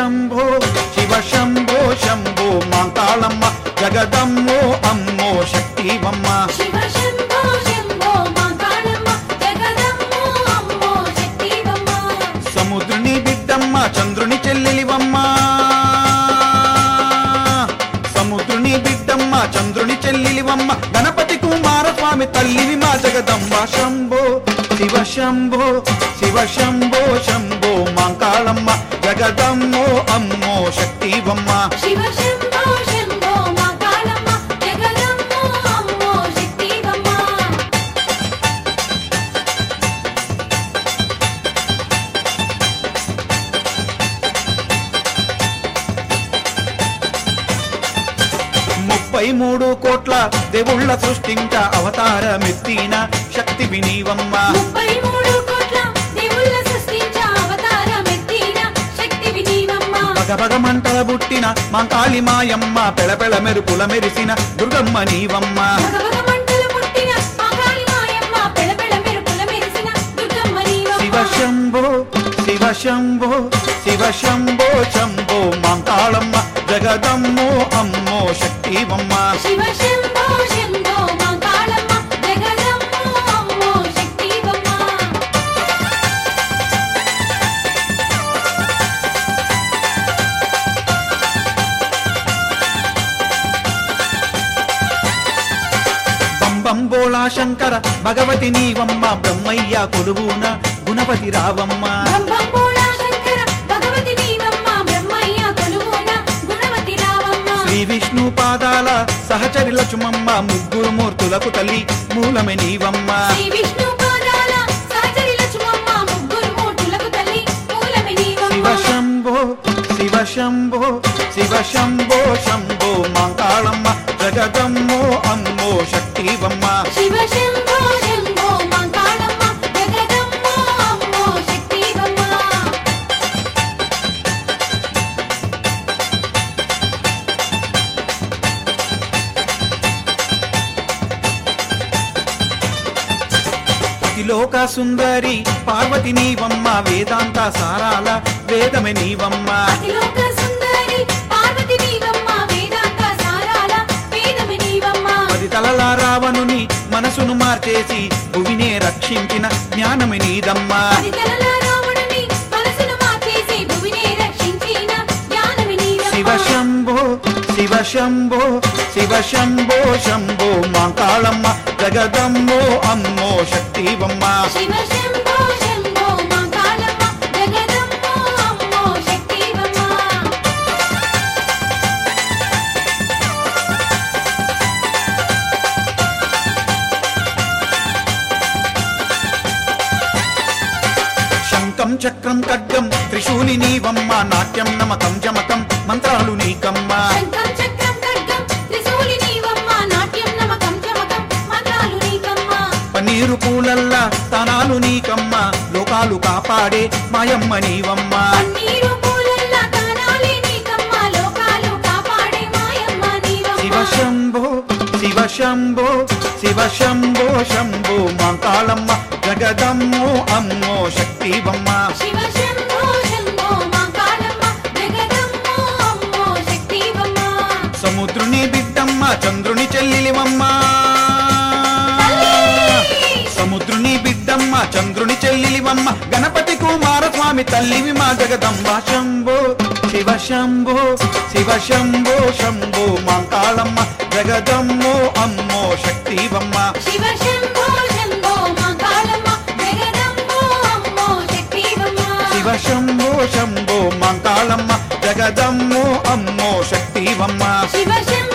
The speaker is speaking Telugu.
శంభో శివ శంభో శంభో మాంకాళమ్మ జగదమ్మో అమ్మో శక్తివమ్మ శివ శంభో శంభో మాంకాళమ్మ జగదమ్మో అమ్మో శక్తివమ్మ సముద్రుని బిడ్డమ్మ చంద్రుని చెల్లెలివమ్మ సముద్రుని బిడ్డమ్మ చంద్రుని చెల్లెలివమ్మ గణపతి కుమారస్వామి తల్లివి మా జగదమ్మ శంభో శివ శంభో శివ శంభో శంభో మాంకాళమ్మ జగదమ్మో అమ్మో శక్తివమ్మ శివ శంభో శంభో మాంకాళమ్మ జగదమ్మో అమ్మో శక్తివమ్మ ముప్పై మూడు కోట్ల దేవుళ్ళ సృష్టించ అవతారమెత్తిన శక్తి వినీవమ్మ ముప్పై మూడు కోట్ల దేవుళ్ళ సృష్టించ అవతారమెత్తిన శక్తి వినీవమ్మ భగభగ మంటల బుట్టిన మాంకాళి మాయమ్మ పెళపెళ మెరుపుల మెరిసిన దుర్గమ్మ నీవమ్మ భగవగ మంటలు పుట్టిన మాంకాళి మాయమ్మ పెళపెళ మెరుపుల మెరిసిన దుర్గమ్మ శివ నీవమ్మ శంభో శివ శంభో శివ శంభో శంభో మాంకాళమ్మ జగదమ్మో అమ్మో శక్తివమ్మ శివ శంభో శంభో మాంకాళమ్మ జగదమ్మో అమ్మో శక్తివమ్మ బంబం బోళా శంకర భగవతి నీవమ్మ బ్రహ్మయ్య కొలువున గుణపతి రావమ్మ బ్రహ్మం బోళా శంకర భగవతి నీవమ్మ బ్రహ్మయ్య కొలువున గుణవతి రావమ్మ శ్రీ విష్ణు పాదాల సహచరి లక్ష్మమ్మ ముగ్గురు మూర్తులకు తల్లి మూలమే నీవమ్మ శ్రీ విష్ణు పాదాల సహచరి లక్ష్మమ్మ ముగ్గురు మూర్తులకు తల్లి మూలమి శివ నీవమ్మ శంభో శివ శంభో శివ శంభో శంభో మాంకాళమ్మ జగదమ్మో అమ్మో శక్తివమ్మ శివ శంభో శంభో మాంకాళమ్మ జగదమ్మో అమ్మో శక్తివమ్మ అతిలోక సుందరి పార్వతి నీవమ్మ వేదాంత సారాల వేదమే నీవమ్మ అతిలోక సుందరి పార్వతి నీవమ్మ వేదాంత సారాల వేదమి నీవమ్మ పది తలల రావణుని మనసును మార్చేసి భువినే రక్షించిన జ్ఞానమే నీదమ్మ పదితలల రావణుని మనసును మార్చేసి భువినే రక్షించిన జ్ఞానమి శివ నీవమ్మ శంభో శివ శంభో శివ శంభో శంభో మాంకాళమ్మ జగదమ్మో అమ్మో శక్తివమ్మ శివ శంభో శంభో మాంకాళమ్మ జగదమ్మో అమ్మో శక్తివమ్మ శంఖం చక్రం ఖడ్గం త్రిశూలి నీవమ్మ నాట్యం నమకం జమకం మంత్రాలు నీకమ్మ శంఖం చక్రం ఖడ్గం త్రిశూలి నీవమ్మ నాట్యం నమకం చమకం మంత్రాలు నీకమ్మ పన్నీరు పూలల్లా తానాలు నీకమ్మ లోకాలు కాపాడే మాయమ్మ నీవమ్మ పన్నీరు పూలల్ల తానాలే నీకమ్మ లోకాలు కాపాడే మాయమ్మ శివ నీవమ్మ శంభో శివ శంభో శివ శంభో శంభో మాంకాళమ్మ జగదమ్మో అమ్మో శక్తివమ్మ శివ శంభో శంభో మాంకాళమ్మ జగదమ్మో అమ్మో శక్తివమ్మ సముద్రుని బిడ్డమ్మ చంద్రుని చెల్లిలివమ్మ సముద్రుని బిడ్డమ్మ చంద్రుని చెల్లిలివమ్మ గణపతి కుమారస్వామి తల్లివి మా జగదంబ శంభో శివ శంభో శివ శంభో శంభో మాంకాళమ్మ జగదమ్మో అమ్మో శక్తివమ్మ శివ శంభో శంభో మాంకాళమ్మ జగదమ్మో అమ్మో శక్తివమ్మ శివ శంభో శంభో మాంకాళమ్మ జగదమ్మో అమ్మో శక్తివమ్మ శివ శంభో